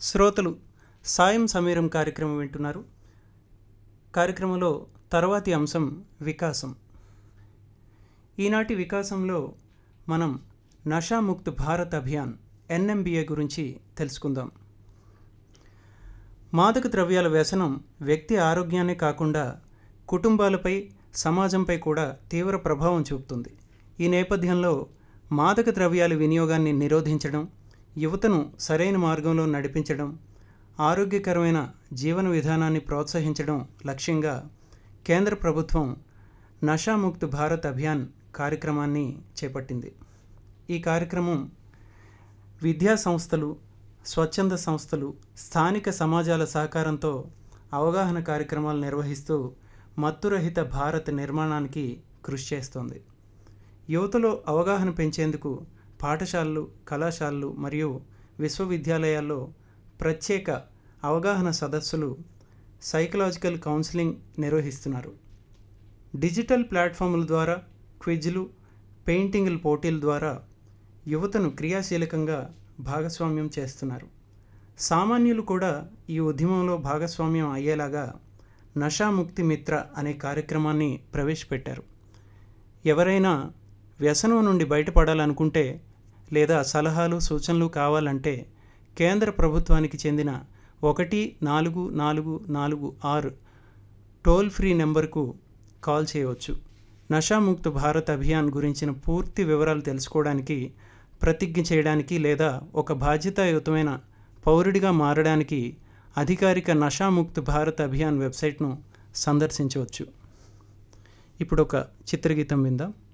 శ్రోతలు సాయం సమీరం కార్యక్రమం వింటున్నారు కార్యక్రమంలో తర్వాతి అంశం వికాసం ఈనాటి వికాసంలో మనం నషాముక్త్ భారత్ అభియాన్ ఎన్ఎంబిఏ గురించి తెలుసుకుందాం మాదక ద్రవ్యాల వ్యసనం వ్యక్తి ఆరోగ్యాన్నే కాకుండా కుటుంబాలపై సమాజంపై కూడా తీవ్ర ప్రభావం చూపుతుంది ఈ నేపథ్యంలో మాదక ద్రవ్యాల వినియోగాన్ని నిరోధించడం యువతను సరైన మార్గంలో నడిపించడం ఆరోగ్యకరమైన జీవన విధానాన్ని ప్రోత్సహించడం లక్ష్యంగా కేంద్ర ప్రభుత్వం నషాముక్త్ భారత్ అభియాన్ కార్యక్రమాన్ని చేపట్టింది ఈ కార్యక్రమం విద్యా సంస్థలు స్వచ్ఛంద సంస్థలు స్థానిక సమాజాల సహకారంతో అవగాహన కార్యక్రమాలు నిర్వహిస్తూ మత్తురహిత భారత్ నిర్మాణానికి కృషి చేస్తోంది యువతలో అవగాహన పెంచేందుకు పాఠశాలలు కళాశాలలు మరియు విశ్వవిద్యాలయాల్లో ప్రత్యేక అవగాహన సదస్సులు సైకలాజికల్ కౌన్సిలింగ్ నిర్వహిస్తున్నారు డిజిటల్ ప్లాట్ఫామ్ల ద్వారా క్విజ్లు పెయింటింగ్ల పోటీల ద్వారా యువతను క్రియాశీలకంగా భాగస్వామ్యం చేస్తున్నారు సామాన్యులు కూడా ఈ ఉద్యమంలో భాగస్వామ్యం అయ్యేలాగా నషాముక్తి మిత్ర అనే కార్యక్రమాన్ని ప్రవేశపెట్టారు ఎవరైనా వ్యసనం నుండి బయటపడాలనుకుంటే లేదా సలహాలు సూచనలు కావాలంటే కేంద్ర ప్రభుత్వానికి చెందిన ఒకటి నాలుగు నాలుగు నాలుగు ఆరు టోల్ ఫ్రీ నెంబర్కు కాల్ చేయవచ్చు నషాముక్త భారత్ అభియాన్ గురించిన పూర్తి వివరాలు తెలుసుకోవడానికి ప్రతిజ్ఞ చేయడానికి లేదా ఒక బాధ్యతాయుతమైన పౌరుడిగా మారడానికి అధికారిక నషాముక్త్ భారత్ అభియాన్ వెబ్సైట్ను సందర్శించవచ్చు ఇప్పుడు ఒక చిత్రగీతం విందాం